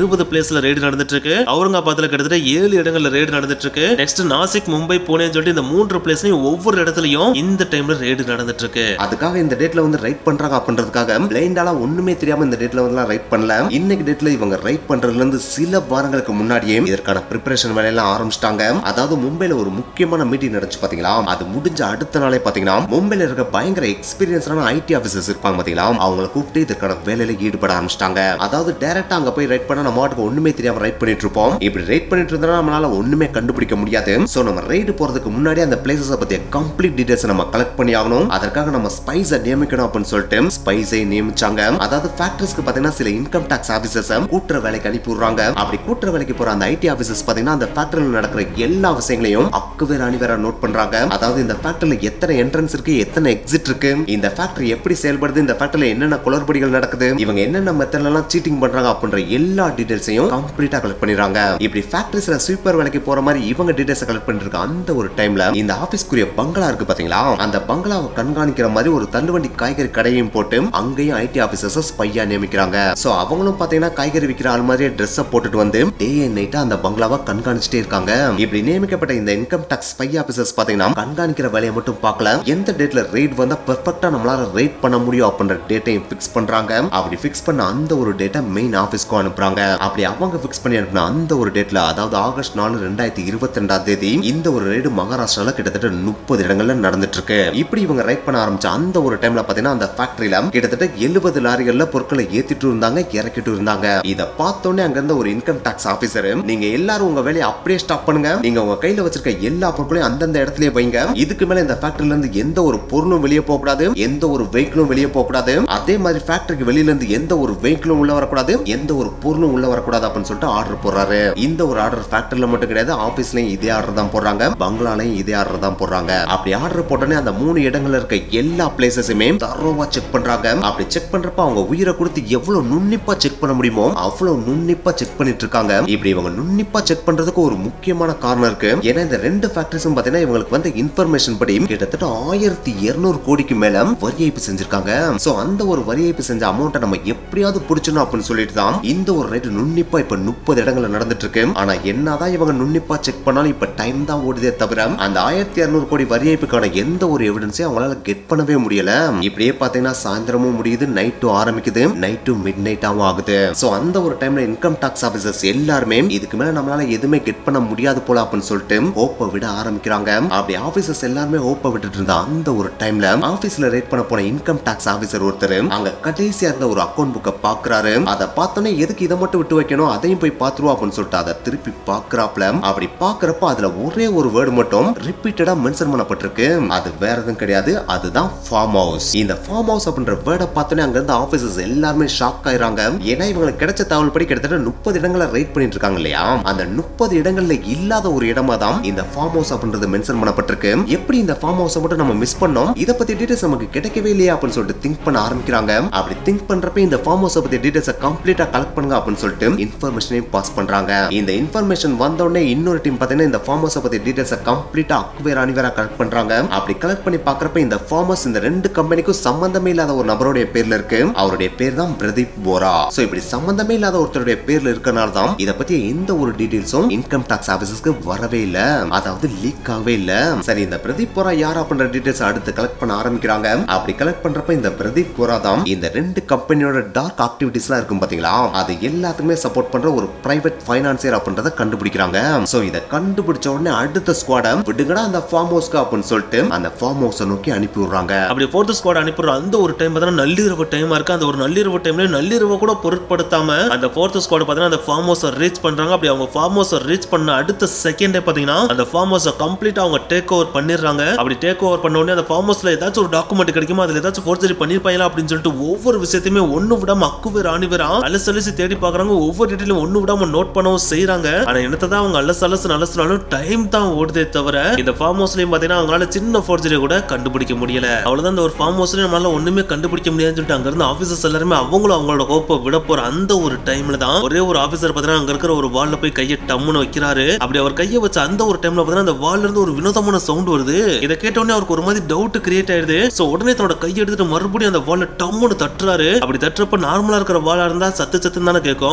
பிளேஸ்ல ரெய்டு நடந்துட்டு இருக்கு அவுரங்காபாத்ல கிட்டத்தட்ட ஏழு இடங்கள்ல ரெய்டு நடந்துட்டு இருக்கு நெக்ஸ்ட் நாசிக் மும்பை புனேன்னு சொல்லிட்டு இந்த மூன்று பிளேஸ்லயும் ஒவ்வொரு இடத்துலயும் இந்த டைம்ல ரெய்டு நடந்துட்டு இருக்கு அதுக்காக இந்த டேட்ல வந்து ரைட் பண்றாங்க அப்படின்றதுக்காக பிளைண்டாலாம் ஒண்ணுமே தெரியாம இந்த டேட்ல வந்து ரைட் பண்ணல இன்னைக்கு டேட்ல இவங்க ரைட் பண்றதுல இருந்து சில வாரங்களுக்கு முன்னாடியே இதற்கான ப்ரிப்பரேஷன் வேலையெல்லாம் ஆரம்பிச்சிட்டாங்க அதாவது மும்பைல ஒரு முக்கியமான மீட்டிங் நடந்துச்சு பாத்தீங்களா அது முடிஞ்ச அடுத்த நாளே பாத்தீங்கன்னா மும்பைல இருக்க பயங்கர எக்ஸ்பீரியன்ஸான ஐடி ஆபீசர்ஸ் இருப்பாங்க பாத்தீங்களா அவங்களை கூப்பிட்டு இதற்கான வேலையில ஈடுபட ஆரம்பிச்சிட்டாங்க அதாவது டைரக்டா அங்க போய் ரைட் பண்ணா நம்ம மாட்டுக்கு ஒண்ணுமே தெரியாம ரைட் பண்ணிட்டு இருப்போம் இப்படி ரைட் பண்ணிட்டு இருந்தா நம்மளால ஒண்ணுமே கண்டுபிடிக்க முடியாது சோ நம்ம ரைடு போறதுக்கு முன்னாடி அந்த பிளேசஸ் பத்தி கம்ப்ளீட் டீடைல்ஸ் நம்ம கலெக்ட் பண்ணி ஆகணும் அதற்காக நம்ம ஸ்பைஸை நியமிக்கணும் அப்படின்னு சொல்லிட்டு ஸ்பைஸை நியமிச்சாங்க அதாவது ஃபேக்டரிஸ்க்கு பாத்தீங்கன்னா சில இன்கம் டாக்ஸ் ஆபீசர்ஸ் கூட்டுற வேலைக்கு அனுப்பி விடுறாங்க அப்படி கூட்டுற வேலைக்கு போற அந்த ஐடி ஆபீசர்ஸ் பாத்தீங்கன்னா அந்த ஃபேக்டரியில் நடக்கிற எல்லா விஷயங்களையும் அக்குவேர் அணிவேரா நோட் பண்றாங்க அதாவது இந்த ஃபேக்டரியில் எத்தனை என்ட்ரன்ஸ் இருக்கு எத்தனை எக்ஸிட் இருக்கு இந்த ஃபேக்டரி எப்படி செயல்படுது இந்த ஃபேக்டரியில் என்னென்ன குளறுபடிகள் நடக்குது இவங்க என்னென்ன மெத்தட்ல எல்லாம் சீட்டிங் பண்றாங்க அப்படின்ற எல்லா டீடைல்ஸையும் கம்ப்ளீட்டா கலெக்ட் பண்ணிடுறாங்க இப்படி ஃபேக்டரிஸ்ல ஸ்வீப்பர் வேலைக்கு போற மாதிரி இவங்க டீடைல்ஸ் கலெக்ட் பண்ணிட்டு இருக்க அந்த ஒரு டைம்ல இந்த ஆபீஸ்க்குரிய பங்களா இருக்கு பாத்தீங்களா அந்த பங்களாவை கண்காணிக்கிற மாதிரி ஒரு தள்ளுவண்டி காய்கறி கடையும் போட்டு அங்கேயும் ஐடி ஆபீசர்ஸ் ஸ்பையா நியமிக்கிறாங்க சோ அவங்களும் பாத்தீங்கன்னா காய்கறி விக்கிற ஆள் மாதிரியே ட்ரெஸ் போட்டுட்டு வந்து டே அண்ட் நைட்டா அந்த பங்களாவை கண்காணிச்சுட்டே இருக்காங்க இப்படி நியமிக்கப்பட்ட இந்த இன்கம் டாக்ஸ் ஸ்பை ஆபீசர்ஸ் பாத்தீங்கன்னா கண்காணிக்கிற வேலையை மட்டும் பார்க்கல எந்த டேட்ல ரெய்ட் வந்தா பெர்ஃபெக்ட்டா நம்மளால ரெய்ட் பண்ண முடியும் அப்படின்ற டேட்டையும் ஃபிக்ஸ் பண்றாங்க அப்படி ஃபிக்ஸ் பண்ண அந்த ஒரு டேட்டை மெயின் ஆபீஸ்க்கு அனுப்புறாங்க அப்படி அவங்க ஃபிக்ஸ் பண்ணி அனுப்பின அந்த ஒரு டேட்ல அதாவது ஆகஸ்ட் நாலு ரெண்டாயிரத்தி இருபத்தி ரெண்டாம் தேதி இந்த ஒரு ரெய்டு மகாராஷ்டிரால கிட்டத்தட்ட முப்பது இடங்கள்ல நடந்துட்டு இருக்கு இப்படி இவங்க ரைட் பண்ண ஆரம்பிச்ச அந்த ஒரு டைம்ல பாத்தீங்கன்னா அந்த ஃபேக்டரியில கிட்டத்தட்ட எழுபது லாரிகள்ல பொருட்களை ஏத்திட்டு இருந்தாங்க இறக்கிட்டு இருந்தாங்க இத பார்த்தோன்னே அங்க இருந்த ஒரு இன்கம் டாக்ஸ் ஆபீசர் நீங்க எல்லாரும் உங்க வேலையை அப்படியே ஸ்டாப் பண்ணுங்க நீங்க உங்க கையில வச்சிருக்க எல்லா பொருட்களையும் அந்தந்த இடத்துலயே வைங்க இதுக்கு மேல இந்த ஃபேக்டரியில இருந்து எந்த ஒரு பொருளும் வெளியே போக கூடாது எந்த ஒரு வெஹிக்கிளும் வெளியே போக கூடாது அதே மாதிரி ஃபேக்டரிக்கு வெளியில இருந்து எந்த ஒரு வெஹிக்கிளும் உள்ள வரக்கூடாது எந்த ஒரு பொருளும் உள்ள வரக்கூடாது அப்படின்னு சொல்லிட்டு ஆர்டர் போடுறாரு இந்த ஒரு ஆர்டர் ஃபேக்டரியில மட்டும் கிடையாது ஆபீஸ்லயும் இதே ஆர்டர் தான் போடுறாங்க பங்களாலையும் இதே ஆர்டர் தான் போடுறாங்க அப்படி ஆர்டர் போட்டோன்னே அந்த மூணு இடங்கள்ல இருக்க எல்லா பிளேசஸுமே தரோவா செக் பண்றாங்க அப்படி செக் பண்றப்ப அவங்க உயிரை கொடுத்து எவ்வளவு நுண்ணிப்பா செக் பண்ண முடியுமோ அவ்வளவு நுண்ணிப்பா செக் பண்ணிட்டு இருக்காங்க இப்படி இவங்க நுண்ணிப்பா செக் பண்றதுக்கு ஒரு முக்கியமான காரணம் இருக்கு ஏன்னா இந்த ரெண்டு ஃபேக்டரிஸும் பாத்தீங்கன்னா இவங்களுக்கு வந்த இன்ஃபர்மேஷன் படி கிட்டத்தட்ட ஆயிரத்தி இருநூறு கோடிக்கு மேல வரி ஏய்ப்பு செஞ்சிருக்காங்க சோ அந்த ஒரு வரி ஏய்ப்பு செஞ்ச அமௌண்ட்டை நம்ம எப்படியாவது புடிச்சணும் அப்படின்னு சொல்லிட்டு தான் இந்த ஒரு ரேட் நுண்ணிப்பா இப்ப முப்பது இடங்கள்ல நடந்துட்டு இருக்கு ஆனா என்னதான் இவங்க நுண்ணிப்பா செக் பண்ணாலும் இப்ப டைம் தான் ஓடுதே தவிர அந்த ஆயிரத்தி இருநூறு கோடி வரி ஏய்ப்புக்கான எந்த ஒரு எவிடன்ஸையும் அவங்களால கெட் பண்ணவே முடியல இப்படியே பாத்தீங்கன்னா சாயந்தரமும் முடியுது நைட்டும் ஆரம்பிக்குது நைட்டும் மிட் நைட்டாவும் ஆகுது சோ அந்த ஒரு டைம்ல இன்கம் டாக்ஸ் ஆபீசர்ஸ் எல்லாருமே இதுக்கு மேல நம்மளால எதுவுமே கெட் பண்ண முடியாது போல அப்படின்னு சொல்லிட்டு ஹோப்பை விட ஆரம்பிக்கிறாங்க அப்படி ஆபீசர்ஸ் எல்லாருமே ஹோப்பை விட்டுட்டு இருந்த அந்த ஒரு டைம்ல ஆபீஸ்ல ரேட் பண்ண போன இன்கம் டாக்ஸ் ஆபீசர் ஒருத்தர் அங்க கடைசியா இருந்த ஒரு அக்கௌண்ட் புக்கை பாக்குறாரு அதை பார்த்தோன்னே எதுக்கு இதை மட்டும் விட்டு வைக்கணும் அதையும் போய் பாத்துருவோம் அப்படின்னு சொல்லிட்டு அதை திருப்பி பாக்குறாப்ல அப்படி பாக்குறப்ப அதுல ஒரே ஒரு வேர்டு மட்டும் ரிப்பீட்டடா மென்ஷன் பண்ணப்பட்டிருக்கு அது வேற எதுவும் கிடையாது அதுதான் ஃபார்ம் ஹவுஸ் இந்த ஃபார்ம் ஹவுஸ் அப்படின்ற வேர்டை பார்த்தோன்னே அங்க இருந்த ஆபீசர்ஸ் எல்லாருமே ஷாக் ஆயிராங்க ஏன்னா இவங்களுக்கு கிடைச்ச தகவல் படி கிட்டத்தட்ட முப்பது இடங்களை ரைட் பண்ணிட்டு இருக்காங்க இல்லையா அந்த முப்பது இடங்கள்ல இல்லாத ஒரு இடமா தான் இந்த ஃபார்ம் ஹவுஸ் அப்படின்றது மென்ஷன் பண்ணப்பட்டிருக்கு எப்படி இந்த ஃபார்ம் ஹவுஸை மட்டும் நம்ம மிஸ் பண்ணோம் இத பத்தி டீடைல்ஸ் நமக்கு கிடைக்கவே இல்லையா அப்படின்னு சொல்லிட்டு திங்க் பண்ண ஆரம்பிக்கிறாங்க அப்படி திங்க் பண்றப்ப இந்த ஃபார்ம் ஹவுஸை பத்தி டீடைல்ஸ் கம்ப்ளீட்டா கலெக்ட் பண்ணுங்க அப்படின்னு சொல்லிட்டு இன்ஃபர்மேஷனையும் பாஸ் பண்றாங்க இந்த இன்ஃபர்மேஷன் வந்த உடனே இன்னொரு டீம் பாத்தீங்கன்னா இந்த ஃபார்ம் ஹவுஸை பத்தி டீடைல்ஸ் கம்ப்ளீட்டா அக்வேர் அனிவேரா கலெக்ட் பண்றாங்க அப்படி கலெக்ட் பண்ணி பாக்குறப்ப இந்த ஃபார்ம் ஹவுஸ் இந்த ரெண்டு கம்பெனிக்கும் சம்பந்தமே இல்லாத ஒரு நபருடைய பேர்ல இருக்கு அவருடைய பேர் தான் பிரதீப் போரா சோ இப்படி சம்பந்தமே இல்லாத ஒருத்தருடைய பேர்ல இருக்கனால தான் இத பத்தி எந்த ஒரு டீடைல்ஸும் இன்கம் டாக்ஸ் ஆபீசஸ்க்கு வரவே இல்ல அதாவது லீக் ஆகவே இல்ல சரி இந்த பிரதீப் போரா யார் அப்படின்ற டீடைல்ஸ் அடுத்து கலெக்ட் பண்ண ஆரம்பிக்கிறாங்க அப்படி கலெக்ட் பண்றப்ப இந்த பிரதீப் போரா தான் இந்த ரெண்டு கம்பெனியோட டார்க் ஆக்டிவிட்டிஸ்லாம் இருக்கும் பாத்தீங்களா அது எல்லாத்துக்குமே சப்போர்ட் பண்ற ஒரு பிரைவேட் ஃபைனான்சியர் அப்படின்றத கண்டுபிடிக்கிறாங்க சோ இத கண்டுபிடிச்ச உடனே அடுத்த ஸ்குவாட விடுங்கடா அந்த ஃபார்ம் ஹவுஸ்க்கு அப்படின்னு சொல்லிட்டு அந்த ஃபார்ம் ஹவுஸை நோக்கி அனுப்பி விடுறாங்க அப்படி ஃபோர்த் ஸ்குவாட் அனுப்புற அந்த ஒரு டைம் பார்த்தீங்கன்னா நள்ளிரவு டைமா இருக்கு அந்த ஒரு நள்ளிரவு டைம்ல நள்ளிரவு கூட பொருட்படுத்தாம அந்த ஃபோர்த் ஸ்குவாட் பார்த்தீங்கன்னா அந்த ஃபார்ம் ஹவுஸை ரீச் பண்றாங்க அப்படி அவங்க ஃபார்ம் ஹவுஸை ரீச் பண்ண அடுத்த செகண்டே பார்த்தீங்கன்னா அந்த ஃபார்ம் ஹவுஸை கம்ப்ளீட்டா அவங்க டேக் ஓவர் பண்ணிடுறாங்க அப்படி டேக் ஓவர் பண்ண உடனே அந்த ஃபார்ம் ஹவுஸ்ல ஏதாச்சும் ஒரு டாக்குமெண்ட் கிடைக்குமா அதுல ஏதாச்சும் ஃபோர்ஜரி பண்ணிருப்பாங்களா அப்படின்னு சொல்லிட்டு ஒவ்வொரு விஷயத்தையுமே ஒண்ணு விடாம அக்குவேர் ஆணிவேரா அலசு அலசி தேடி பாக்குறாங்க ஒவ்வொரு டீட்டெயிலும் ஒண்ணு விடாம நோட் பண்ணவும் செய்றாங்க ஆனா என்னத்தை தான் அவங்க அலசு அலசு அலசுனாலும் டைம் தான் ஓடுதே தவிர இந்த ஃபார்ம் ஹவுஸ்லயும் பாத்தீங்கன்னா அவங்களால சின்ன ஃபோர்ஜரி கூட கண்டுபிடிக்க முடியல அவ்வளவுதான் இந்த ஒரு ஃபார்ம் ஹவுஸ்லயும் நம்மளால ஒண்ணுமே கண்டுபிடிக்க முடியாதுன்னு சொல்லிட்டு அங்க இருந்த ஆபீசர்ஸ் எல்லாருமே அவங்களும் அவங்களோட ஹோப்பை விட போற அந்த ஒரு டைம்ல தான் ஒரே ஒரு ஆபீசர் பாத்தீங்கன்னா அங்க இருக்கிற ஒரு வால்ல போய் கையை டம்முன்னு வைக்கிறாரு அப்படி அவர் கையை வச்ச அந்த ஒரு டைம்ல பாத்தீங்கன்னா அந்த வால்ல இருந்து ஒரு வினோதமான சவுண்ட் வருது இதை கேட்ட உடனே அவருக்கு ஒரு மாதிரி டவுட் கிரியேட் ஆயிடுது சோ உடனே தன்னோட கையை எடுத்துட்டு மறுபடியும் அந்த வால்ல டம்முன்னு தட்டுறாரு அப்படி தட்டுறப்ப நார்மலா இருக்கிற வாலா இருந்தா சத்து சத்துன்னு தானே கேட்கும் ஆனா அப்படி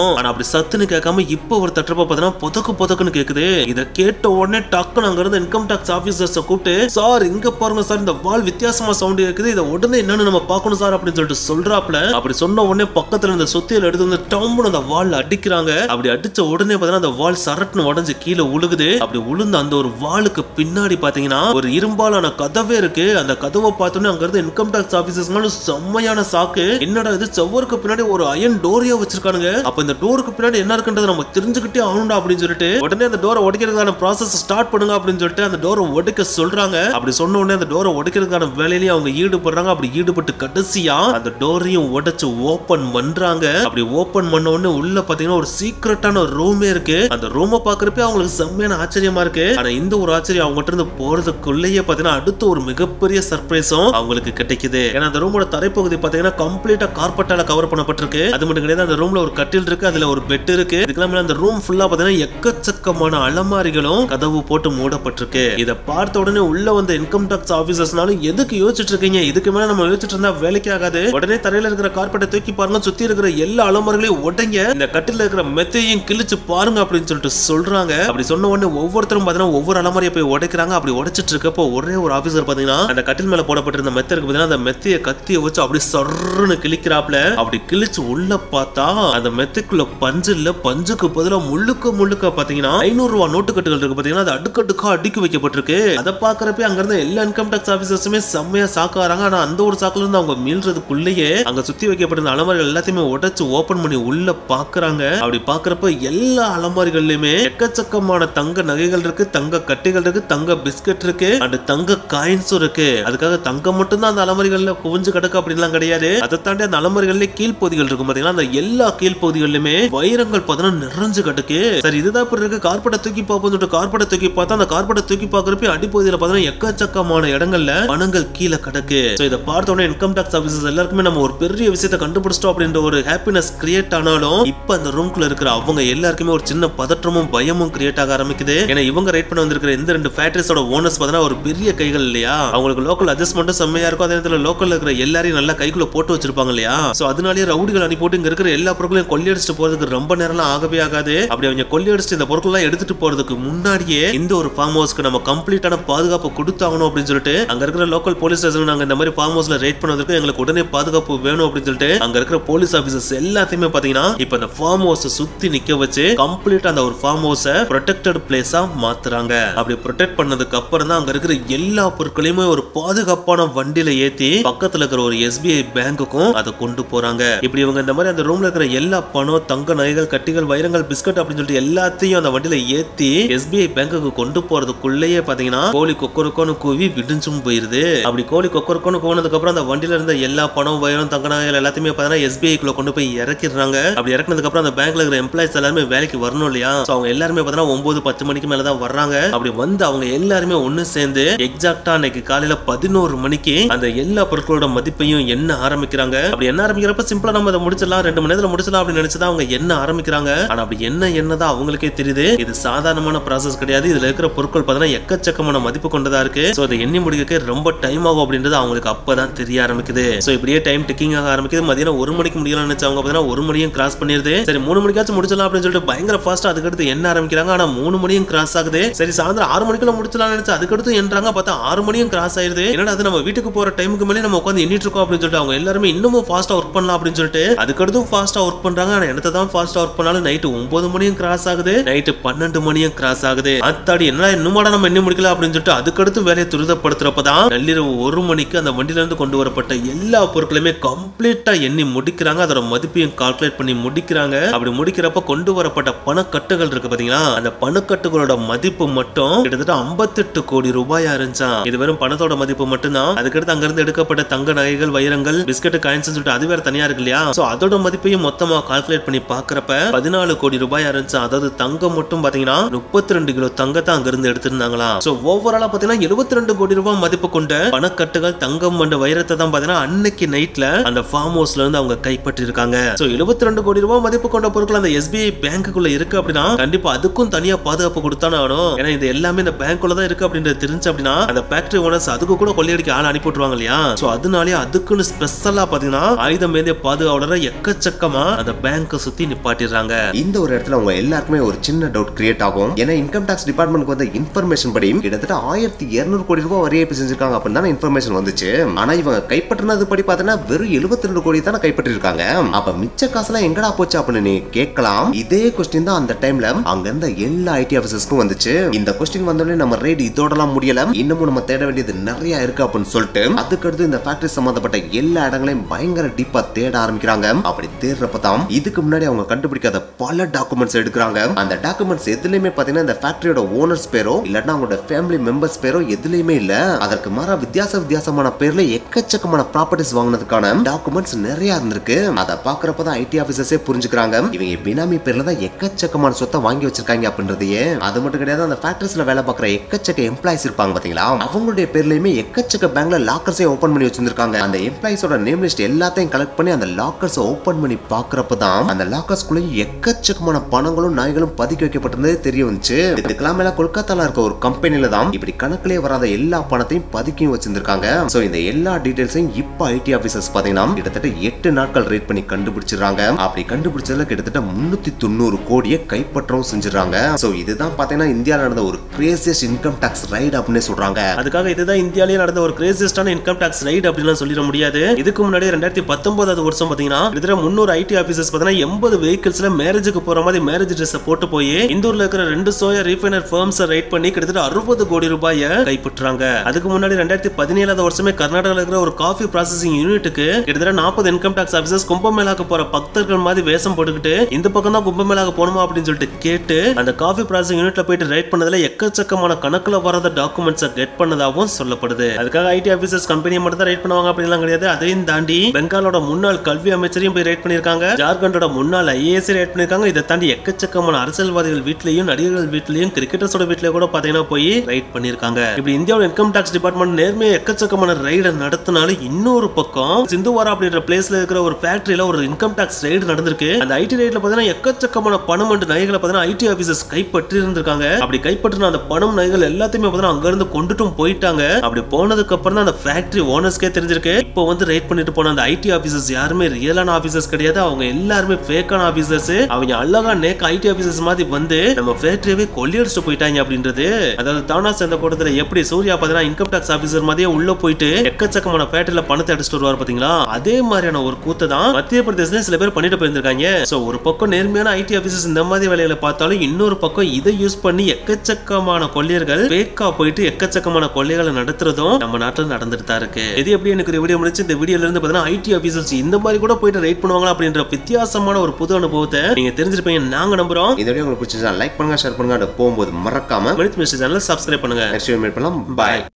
அப்படி சத்துன்னு கேட்காம இப்போ ஒரு தட்டுறப்ப பார்த்தீங்கன்னா புதக்கு புதக்குன்னு கேக்குது இதை கேட்ட உடனே டக்குன்னு அங்க இருந்து இன்கம் டாக்ஸ் ஆபீசர்ஸ் கூப்பிட்டு சார் இங்க பாருங்க சார் இந்த வால் வித்தியாசமா சவுண்ட் கேக்குது இதை உடனே என்னன்னு நம்ம பார்க்கணும் சார் அப்படின்னு சொல்லிட்டு சொல்றாப்ல அப்படி சொன்ன உடனே பக்கத்துல இந்த சுத்தியில எடுத்து வந்து டம்னு அந்த வால் அடிக்கிறாங்க அப்படி அடிச்ச உடனே பார்த்தீங்கன்னா அந்த வால் சரட்டுன்னு உடஞ்சு கீழே உழுகுது அப்படி உளுந்த அந்த ஒரு வாளுக்கு பின்னாடி பாத்தீங்கன்னா ஒரு இரும்பாலான கதவே இருக்கு அந்த கதவை பார்த்தோன்னே அங்க இருந்து இன்கம் டாக்ஸ் ஆபீசர்ஸ் செம்மையான சாக்கு என்னடா இது செவ்வருக்கு பின்னாடி ஒரு அயன் டோரியா வச்சிருக்கானுங்க அப்ப இந்த டோருக்கு பின்னாடி என்ன இருக்குன்றத நம்ம தெரிஞ்சுக்கிட்டே ஆகணும்டா அப்படின்னு சொல்லிட்டு உடனே அந்த டோரை உடைக்கிறதுக்கான ப்ராசஸ் ஸ்டார்ட் பண்ணுங்க அப்படின்னு சொல்லிட்டு அந்த டோரை உடைக்க சொல்றாங்க அப்படி சொன்ன உடனே அந்த டோரை உடைக்கிறதுக்கான வேலையிலேயே அவங்க ஈடுபடுறாங்க அப்படி ஈடுபட்டு கடைசியா அந்த டோரையும் உடைச்சு ஓபன் பண்றாங்க அப்படி ஓபன் பண்ண உடனே உள்ள பாத்தீங்கன்னா ஒரு சீக்ரெட்டான ஒரு ரூமே இருக்கு அந்த ரூமை பாக்குறப்ப அவங்களுக்கு செம்மையான ஆச்சரியமா இருக்கு ஆனா இந்த ஒரு ஆச்சரியம் அவங்ககிட்ட இருந்து போறதுக்குள்ளேயே பாத்தீங்கன்னா அடுத்து ஒரு மிகப்பெரிய சர்ப்ரைஸும் அவங்களுக்கு கிடைக்குது ஏன்னா அந்த ரூமோட தரைப்பகுதி பாத்தீங்கன்னா கம்ப்ளீட்டா கார்பெட்டால கவர் பண்ணப்பட்டிருக்கு அது மட்டும் கிடையாது அந்த ரூம்ல ஒரு கட்டில் இருக்கு அதுல ஒரு பெட் இருக்கு இதுக்கெல்லாம் மேல அந்த ரூம் ஃபுல்லா பாத்தீங்கன்னா எக்கச்சக்கமான அலமாரிகளும் கதவு போட்டு மூடப்பட்டிருக்கு இத பார்த்த உடனே உள்ள வந்த இன்கம் டாக்ஸ் ஆபீசர்ஸ்னாலும் எதுக்கு யோசிச்சுட்டு இருக்கீங்க இதுக்கு மேல நம்ம யோசிச்சுட்டு இருந்தா வேலைக்கு ஆகாது உடனே தரையில இருக்கிற கார்பெட்டை தூக்கி பாருங்க சுத்தி இருக்கிற எல்லா அலமாரிகளையும் உடைங்க இந்த கட்டில இருக்கிற மெத்தையும் கிழிச்சு பாருங்க அப்படின்னு சொல்லிட்டு சொல்றாங்க அப்படி சொன்ன உடனே ஒவ்வொருத்தரும் பாத்தீங்கன்னா ஒவ்வொரு அலமாரியை போய் உடைக்கிறாங்க அப்படி உடைச்சிட்டு இருக்கப்போ ஒரே ஒரு ஆபீசர் பாத்தீங்கன்னா அந்த கட்டில் மேல போடப்பட்டிருந்த மெத்தை இருக்கு பாத்தீங்கன்னா அந்த மெத்தைய கத்திய வச்சு அப்படி சர்ன்னு கிழிக்கிறாப்ல அப்படி கிழிச்சு உள்ள பார்த்தா அந்த மெத்தைக்குள்ள பஞ்சு இல்ல பஞ்சுக்கு பதிலா முள்ளுக்க முள்ளுக்க பாத்தீங்கன்னா ஐநூறு ரூபாய் நோட்டுக்கட்டுகள் இருக்கு பாத்தீங்கன்னா அது அடுக்கடுக்கா அடுக்கி வைக்கப்பட்டிருக்கு அதை பாக்குறப்ப அங்க இருந்த எல்லா இன்கம் டாக்ஸ் ஆபீசர்ஸுமே செம்மையா சாக்காராங்க ஆனா அந்த ஒரு சாக்குல இருந்து அவங்க மீள்றதுக்குள்ளேயே அங்க சுத்தி வைக்கப்பட்டிருந்த அலமாரிகள் எல்லாத்தையுமே உடைச்சு ஓபன் பண்ணி உள்ள பாக்குறாங்க அப்படி பாக்குறப்ப எல்லா அலமாரிகள்லயுமே எக்கச்சக்கமான தங்க நகைகள் இருக்கு தங்க கட்டிகள் இருக்கு தங்க பிஸ்கட் இருக்கு அண்ட் தங்க காயின்ஸும் இருக்கு அதுக்காக தங்கம் மட்டும் தான் அந்த அலமாரிகள்ல குவிஞ்சு கிடக்கு அப்படின்லாம் கிடையாது அதை தாண்டி அந்த அலமாரிகள்ல கீழ்ப்பகுதிகள் இருக்கும் பாத்தீங்கன்னா அந்த எல்லா கீழ்ப்பகுதிகளிலுமே வைரங்கள் பார்த்தீங்கன்னா நிறைஞ்சு கிடக்கு சரி இதுதான் இப்படி இருக்கு கார்பெட்டை தூக்கி பார்ப்போம் சொல்லிட்டு கார்பெட்டை தூக்கி பார்த்தா அந்த கார்பெட்டை தூக்கி பார்க்கறப்ப அடிப்பகுதியில பார்த்தீங்கன்னா எக்கச்சக்கமான இடங்கள்ல பணங்கள் கீழே கிடக்கு சோ இதை பார்த்த உடனே இன்கம் டாக்ஸ் ஆபீசர்ஸ் எல்லாருக்குமே நம்ம ஒரு பெரிய விஷயத்தை கண்டுபிடிச்சிட்டோம் அப்படின்ற ஒரு ஹாப்பினஸ் கிரியேட் ஆனாலும் இப்ப அந்த ரூம்குள்ள இருக்கிற அவங்க எல்லாருக்குமே ஒரு சின்ன பதற்றமும் பயமும் கிரியேட் ஆக ஆரம்பிக்குது ஏன்னா இவங்க ரைட் பண்ண வந்திருக்கிற இந்த ரெண்டு ஃபேக்டரிஸோட ஓனர்ஸ் பார்த்தீங்கன்னா ஒரு பெரிய கைகள் இல்லையா அவங்களுக்கு லோக்கல் அட்ஜஸ்ட்மெண்ட்டும் செம்மையா இருக்கும் அதே நேரத்தில் லோக்கல்ல இருக்கிற எல்லாரையும் நல்லா கைக்குள்ள போட்டு வச்சிருப்பாங்க இல்லையா சோ அதனாலேயே ரவுடிகள் அனுப்பி போட்டு இங்க இருக்கிற எல்லா பொருட்களையும் கொள்ளையடிச்சிட்டு போறதுக்கு ரொம்ப நேரம்லாம் ஆகவே ஆகாது அப்படி அவங்க கொள்ளையடிச்சிட்டு இந்த பொருட்கள்லாம் எடுத்துட்டு போறதுக்கு முன்னாடியே இந்த ஒரு ஃபார்ம் ஹவுஸ்க்கு நம்ம கம்ப்ளீட்டான பாதுகாப்பு கொடுத்தாகணும் அப்படின்னு சொல்லிட்டு அங்க இருக்கிற லோக்கல் போலீஸ் ஸ்டேஷன் நாங்க இந்த மாதிரி ஃபார்ம் ஹவுஸ்ல ரேட் பண்ணதுக்கு எங்களுக்கு உடனே பாதுகாப்பு வேணும் அப்படின்னு சொல்லிட்டு அங்க இருக்கிற போலீஸ் ஆபீசர்ஸ் எல்லாத்தையுமே பாத்தீங்கன்னா இப்ப அந்த ஃபார்ம் ஹவுஸ் சுத்தி நிக்க வச்சு கம்ப்ளீட் அந்த ஒரு ஃபார்ம் ஹவுஸ ப்ரொடெக்டட் பிளேஸா மாத்துறாங்க அப்படி ப்ரொடெக்ட் பண்ணதுக்கு அப்புறம் தான் அங்க இருக்கிற எல்லா பொருட்களையுமே ஒரு பாதுகாப்பான வண்டியில ஏத்தி பக்கத்துல இருக்கிற ஒரு எஸ்பிஐ பேங்குக்கும் அதை கொண்டு போறாங்க இப்படி இவங்க இந்த மாதிரி அந்த ரூம்ல இருக்கிற எல்லா பணம் தங்க நகைகள் கட்டிகள் வைரங்கள் பிஸ்கட் அப்படின்னு சொல்லிட்டு எல்லாத்தையும் அந்த வண்டியில ஏத்தி எஸ்பிஐ பேங்குக்கு கொண்டு போறதுக்குள்ளேயே பாத்தீங்கன்னா கோழி கொக்கருக்கோன்னு கூவி விடிஞ்சும் போயிருது அப்படி கோழி கொக்கருக்கோன்னு போனதுக்கு அப்புறம் அந்த வண்டியில இருந்த எல்லா பணம் வைரம் தங்க நகைகள் எல்லாத்தையுமே பாத்தீங்கன்னா எஸ்பிஐ குள்ள கொண்டு போய் இறக்கிடுறாங்க அப்படி இறக்குனதுக்கு அப்புறம் அந்த பேங்க்ல இருக்கிற எம்ப்ளாயிஸ் எல்லாருமே வேலைக்கு வரணும் இல்லையா So அவங்க எல்லாருமே பாத்தீங்கன்னா ஒன்பது பத்து மணிக்கு மேல தான் வர்றாங்க அப்படி வந்து அவங்க எல்லாருமே ஒண்ணு சேர்ந்து எக்ஸாக்டா அன்னைக்கு காலையில பதினோரு மணிக்கு அந்த எல்லா பொருட்களோட மதிப்பையும் என்ன ஆரம்பிக்கிறாங்க அப்படி என்ன ஆரம்பிக்கிறப்ப சிம்பிளா நம்ம அதை முடிச்சிடலாம் ரெண்டு மணி நேரத்துல முடிச்சிடலாம் அப்படின்னு நினைச்சதா அவங்க என்ன ஆரம்பிக்கிறாங்க ஆனா அப்படி என்ன என்னதான் அவங்களுக்கே தெரியுது இது சாதாரணமான ப்ராசஸ் கிடையாது இதுல இருக்கிற பொருட்கள் பார்த்தீங்கன்னா எக்கச்சக்கமான மதிப்பு கொண்டதா இருக்கு சோ அதை எண்ணி முடிக்க ரொம்ப டைம் ஆகும் அப்படின்றது அவங்களுக்கு அப்பதான் தெரிய ஆரம்பிக்குது சோ இப்படியே டைம் டிக்கிங் ஆக ஆரம்பிக்குது மதியம் ஒரு மணிக்கு முடியலாம்னு நினைச்சவங்க பார்த்தீங்கன்னா ஒரு மணியும் கிராஸ் பண்ணிருது சரி மூணு மணிக்காச்சும் முடிச்சலாம் அப்படின்னு சொல்லிட்டு பயங்கர ஃபாஸ்ட் அதுக்கடுத்து என்ன ஆரம்பிக்கிறாங்க ஆனா மூணு மணியும் கிராஸ் ஆகுது சரி சாயந்தரம் ஆறு மணிக்குள்ள முடிச்சலாம்னு நினைச்சு அதுக்கடுத்து என்றாங்க பார்த்தா ஆறு மணியும் கிராஸ் ஆயிருது என்னடா அது நம்ம வீட்டுக்கு போற டைமுக்கு மேலே நம்ம உட்காந்து எண்ணிட்டு இருக்கோம் அப்படின்னு சொல்லிட்டு அவங்க எல்லாருமே இன்னமும் ஃபாஸ்டா ஒர்க் பண்ணலாம் அப்படின்னு சொல்லிட்டு அதுக்கடுத்தும் ஃபாஸ்டா ஒர்க் பண்றாங்க ஆனா என்னத்தை தான் ஃபாஸ்டா ஒர்க் பண்ணாலும் நைட்டு ஒன்பது மணியும் கிராஸ் ஆகுது நைட்டு பன்னெண்டு மணியும் கிராஸ் ஆகுது அத்தாடி என்னடா இன்னுமாடா நம்ம எண்ணி முடிக்கல அப்படின்னு சொல்லிட்டு அதுக்கடுத்து வேலையை துரிதப்படுத்துறப்பதான் நள்ளிரவு ஒரு மணிக்கு அந்த வண்டியில இருந்து கொண்டு வரப்பட்ட எல்லா பொருட்களையுமே கம்ப்ளீட்டா எண்ணி முடிக்கிறாங்க அதோட மதிப்பையும் கால்குலேட் பண்ணி முடிக்கிறாங்க அப்படி முடிக்கிறப்ப கொண்டு வரப்பட்ட பணக்கட்டுகள் இருக்கு பாத்தீங்களா அந்த பணக்கட்டுகளோட மதிப்பு மட்டும் கிட்டத்தட்ட 58 கோடி ரூபாயா இருந்துச்சாம் இது வெறும் பணத்தோட மதிப்பு மட்டும்தான் அதுக்கடுத்து அங்க இருந்து எடுக்கப்பட்ட தங்க நகைகள் வைரங்கள் பிஸ்கட் காயின்ஸ் சொல்லிட்டு அது வேற தனியா இருக்கு இல்லையா சோ அதோட மதிப்பையும் மொத்தமா கால்குலேட் பண்ணி பாக்குறப்ப பதினாலு கோடி ரூபாயா இருந்துச்சு அதாவது தங்கம் மட்டும் பாத்தீங்கன்னா முப்பத்தி ரெண்டு கிலோ தங்கத்தை அங்க இருந்து எடுத்திருந்தாங்களாம் சோ ஓவராலா பாத்தீங்கன்னா 72 ரெண்டு கோடி ரூபாய் மதிப்பு கொண்ட பணக்கட்டுகள் தங்கம் அண்ட் வைரத்தை தான் பாத்தீங்கன்னா அன்னைக்கு நைட்ல அந்த ஃபார்ம் ஹவுஸ்ல இருந்து அவங்க கைப்பற்றி இருக்காங்க சோ 72 ரெண்டு கோடி ரூபாய் மதிப்பு கொண்ட பொருட்கள் அந்த எஸ்பிஐ பேங்க்குள்ள இருக்கு அப்படின்னா கண்டிப்பா அதுக்கும் தனியா பாதுகாப்பு கொடுத்தானே ஆகணும் ஏன்னா இது எல்லாமே இந்த பேங்க்குள்ள தான் இருக்கு அப்படின்றது தெரிஞ்சு அப்படின்னா அந்த ஃபேக்டரி ஓனர்ஸ் அதுக்கு கூட கொள்ளையடிக்க ஆள் அனுப்பி விட்டுருவாங்க இல்லையா சோ அதனாலே அதுக்குன்னு ஸ்பெஷலா பாத்தீங்கன்னா ஆயுதம் ஏந்திய பாதுகாவலரை எக்கச்சக்கமா அந்த பேங்க் சுத்தி நிப்பாட்டிடுறாங்க இந்த ஒரு இடத்துல உங்க எல்லாருக்குமே ஒரு சின்ன டவுட் கிரியேட் ஆகும் ஏன்னா இன்கம் டாக்ஸ் டிபார்ட்மெண்ட்க்கு வந்த இன்ஃபர்மேஷன் படி கிட்டத்தட்ட ஆயிரத்தி இருநூறு கோடி ரூபாய் வரி ஏய்ப்பு செஞ்சிருக்காங்க அப்படின்னு தானே இன்ஃபர்மேஷன் வந்துச்சு ஆனா இவங்க கைப்பற்றினது படி பார்த்தீங்கன்னா வெறும் 72 கோடி தானே கைப்பற்றிருக்காங்க அப்ப மிச்ச காசுலாம் எங்கடா போச்சு அப்படின்னு நீ கேட்கலாம் இதே கொஸ்டின் தான் அந்த டைம்ல அங்க இருந்த எல்லா ஐடி ஆபீசர்ஸ்க்கும் வந்துச்சு இந்த கொஸ்டின் வந்தோடனே நம்ம ரேட் இதோடலாம் முடியல இன்னமும் நம்ம தேட வேண்டியது நிறைய இருக்கு அப்படின்னு சொல்லிட்டு அதுக்கடுத்து இந்த ஃபேக்டரி சம்பந்தப்பட்ட எல்லா இடங்களையும் பயங்கர டீப்பா தேட ஆரம்பிக்கிறாங்க அப்படி தேடுறப்ப தான் இதுக்கு முன்னாடி அவங்க கண்டுபிடிக்காத பல டாக்குமெண்ட்ஸ் எடுக்கிறாங்க அந்த டாக்குமெண்ட்ஸ் எதுலயுமே பாத்தீங்கன்னா இந்த ஃபேக்டரியோட ஓனர்ஸ் பேரோ இல்லன்னா அவங்களோட ஃபேமிலி மெம்பர்ஸ் பேரோ எதுலயுமே இல்ல அதற்கு மாறா வித்தியாச வித்தியாசமான பேர்ல எக்கச்சக்கமான ப்ராப்பர்ட்டிஸ் வாங்கினதுக்கான டாக்குமெண்ட்ஸ் நிறைய இருந்திருக்கு அதை பாக்குறப்ப தான் ஐடி ஆபீசர்ஸே புரிஞ்சுக்கிறாங்க இவங்க பினாமி பேர்ல தான் எக்கச்சக்கமான சொத்தை வாங்கி வச்சிருக்காங்க அப்படின்றதையே அது மட்டும் கிடையாது அந்த ஃபேக்டரிஸ்ல வேலை பார்க்குற எக்கச்சக்க எம்ப்ளாயிஸ் இருப்பாங்க பாத்தீங்களா அவங்களுடைய பேர்லயுமே எக்கச்சக்க பேங்க்ல லாக்கர்ஸே ஓபன் பண்ணி வச்சிருக்காங்க அந்த எம்ப்ளாயிஸோட நேம் லிஸ்ட் எல்லாத்தையும் கலெக்ட் பண்ணி அந்த லாக்கர்ஸ் ஓபன் பண்ணி பாக்குறப்ப தான் அந்த லாக்கர்ஸ்குள்ள எக்கச்சக்கமான பணங்களும் நாய்களும் பதுக்கி வைக்கப்பட்டிருந்தது தெரிய வந்துச்சு இதுக்கெல்லாம் மேல கொல்கத்தால இருக்க ஒரு கம்பெனில தான் இப்படி கணக்கிலே வராத எல்லா பணத்தையும் பதுக்கியும் வச்சிருக்காங்க சோ இந்த எல்லா டீடைல்ஸையும் இப்ப ஐடி ஆபீசர்ஸ் பாத்தீங்கன்னா கிட்டத்தட்ட எட்டு நாட்கள் ரேட் பண்ணி கண்டுபிடிச்சிடுறாங்க அப்படி கண்டுபிடிச்சதுல கிட்டத்தட்ட முன்னூத்தி தொண்ணூறு கோடியை கைப்பற்றவும் செஞ்சிடறாங்க சோ இதுதான் பாத்தீங்கன்னா இந்தியால நடந்த ஒரு கிரேசியஸ்ட் இன்கம் டாக்ஸ் ரைட் அப்படின்னு சொல்றாங்க அதுக்காக இதுதான் இந்தியாவிலேயே நடந்த ஒரு கிரேசியஸ்டான இன்கம் டாக்ஸ் ரைட் அப்படின்னு சொல்லிட முடியாது இதுக்கு முன்னாடி ரெண்டாயிரத்தி பத்தொன்பதாவது வருஷம் பாத்தீங்கன்னா கிட்டத்தட்ட முன்னூறு ஐடி ஆபீசர்ஸ் பாத்தீங்கன்னா எண்பது வெஹிக்கிள்ஸ்ல மேரேஜுக்கு போற மாதிரி மேரேஜ் ட்ரெஸ் போட்டு போய் இந்தூர்ல இருக்கிற ரெண்டு சோயா ரீஃபைனர் ஃபர்ம்ஸ் ரைட் பண்ணி கிட்டத்தட்ட அறுபது கோடி ரூபாயை கைப்பற்றாங்க அதுக்கு முன்னாடி ரெண்டாயிரத்தி பதினேழாவது வருஷமே கர்நாடகால இருக்கிற ஒரு காஃபி ப்ராசஸிங் யூனிட்டுக்கு கிட்டத்தட்ட நாற்பது இன்கம் டாக்ஸ் ஆபீசர்ஸ் கும்பமேளாக்கு போற பக்தர்கள் மாதிரி வேஷம் போட்டுக்கிட்டு இந்த பக்கம் தான் கும்பமேளாக்கு போகணுமா அப்படின்னு சொல்லிட்டு கேட்டு அந்த காஃபி ப்ராசஸிங் யூனிட்ல போயிட்டு ரைட் பண்ணதுல எக்கச்சக்கமான கணக்குல வராத டாக்குமெண்ட்ஸை கெட் பண்ணதாகவும் சொல்லப்படுது அதுக்காக ஐடி ஆபீசர்ஸ் கம்பெனியை மட்டும் தான் ரைட் பண்ணுவாங்க அப்படிலாம் கிடையாது அதையும் தாண்டி பெங்காலோட முன்னாள் கல்வி அமைச்சரையும் போய் ரைட் பண்ணிருக்காங்க ஜார்க்கண்டோட முன்னாள் ஐஏஎஸ் ரைட் பண்ணிருக்காங்க இதை தாண்டி எக்கச்சக்கமான அரசியல்வாதிகள் வீட்லயும் நடிகர்கள் வீட்லயும் கிரிக்கெட்டர்ஸோட வீட்லயும் கூட பாத்தீங்கன்னா போய் ரைட் பண்ணிருக்காங்க இப்படி இந்தியாவோட இன்கம் டாக்ஸ் டிபார்ட்மெண்ட் நேர்மையா எக்கச்சக்கமான ரைடை நடத்தினாலும் இன்னொரு பக்கம் சிந்துவாரா அப்படின்ற பிளேஸ்ல இருக்கிற ஒரு ஃபேக்டரியில ஒரு இன்கம் டாக்ஸ் ரைடு நடந்திருக்கு அந்த ஐடி ரைட்ல பாத்தீங்கன்னா எக்கச்சக்கமான பணம் அண்ட் நகைகளை பாத்தீங்கன்னா ஐடி ஆபீசர்ஸ் கைப்பற்றி இருந்திருக்காங்க அப்படி கைப்பற்றின அந்த பணம் நகைகள் எல்லாத்தையுமே பாத்தீங்கன்னா அங்க இருந்து கொண்டுட்டும் போயிட்டாங்க அப்படி போனதுக்கு அப்புறம் தான் அந்த ஃபேக்டரி ஓனர்ஸ்க்கே தெரிஞ்சிருக்கு இப்போ வந்து ரைட் பண்ணிட்டு போன அந்த ஐடி ஆபீசர்ஸ் யாருமே ரியலான ஆபீசர்ஸ் கிடையாது அவங்க எல்லாருமே ஃபேக்கான ஆபீசர்ஸ் அவங்க அழகா நேக்க ஐடி ஆபீசர்ஸ் மாதிரி வந்து நம்ம ஃபேக்டரியாவே கொள்ளையடிச்சு போயிட்டாங்க அப்படின்றது அதாவது தானா சேர்ந்த கூட்டத்துல எப்படி சூர்யா பாத்தீங்கன்னா இன்கம் டாக்ஸ் ஆபீசர் மாதிரியே உள்ள போயிட்டு எக்கச்சக்கமான ஃபேக்டரியில பணத்தை அடிச்சுட்டு வருவார் பாத்தீங்களா அதே மாதிரியான ஒரு கூத்தை தான் மத்திய பிரதேசத்துல சில பேர் பண்ணிட்டு போயிருந்திருக்காங்க சோ ஒரு பக்கம் நேர்மையான ஐடி ஆபீசர்ஸ் இந்த மாதிரி வேலைகளை பார்த்தாலும் இன்னொரு பக்கம் இதை யூஸ் பண்ணி எக்கச்சக்கமான கொள்ளையர்கள் பேக்கா போயிட்டு எக்கச்சக்கமான கொள்ளைகளை நடத்துறதும் நம்ம நாட்டுல நடந்துட்டு தான் இருக்கு இது எப்படி எனக்கு ஒரு வீடியோ முடிச்சு இந்த வீடியோல இருந்து பாத்தீங்கன்னா ஐடி ஆபீசர்ஸ் இந்த மாதிரி கூட போயிட்டு ரைட் பண்ணுவாங்களா அப்படின்ற வித்தியாசமான ஒரு புது அனுபவத்தை நீங்க தெரிஞ்சிருப்பீங்க நாங்க நம்புறோம் இந்த வீடியோ உங்களுக்கு பிடிச்சிருந்தா லைக் பண்ணுங்க ஷேர் பண்ணுங்க and போகும்போது மறக்காம மனித் மிஸ்டர் சேனல் சப்ஸ்கிரைப் பண்ணுங்க நெக்ஸ்ட் வீடியோ மீட் பண்ணலாம் பாய்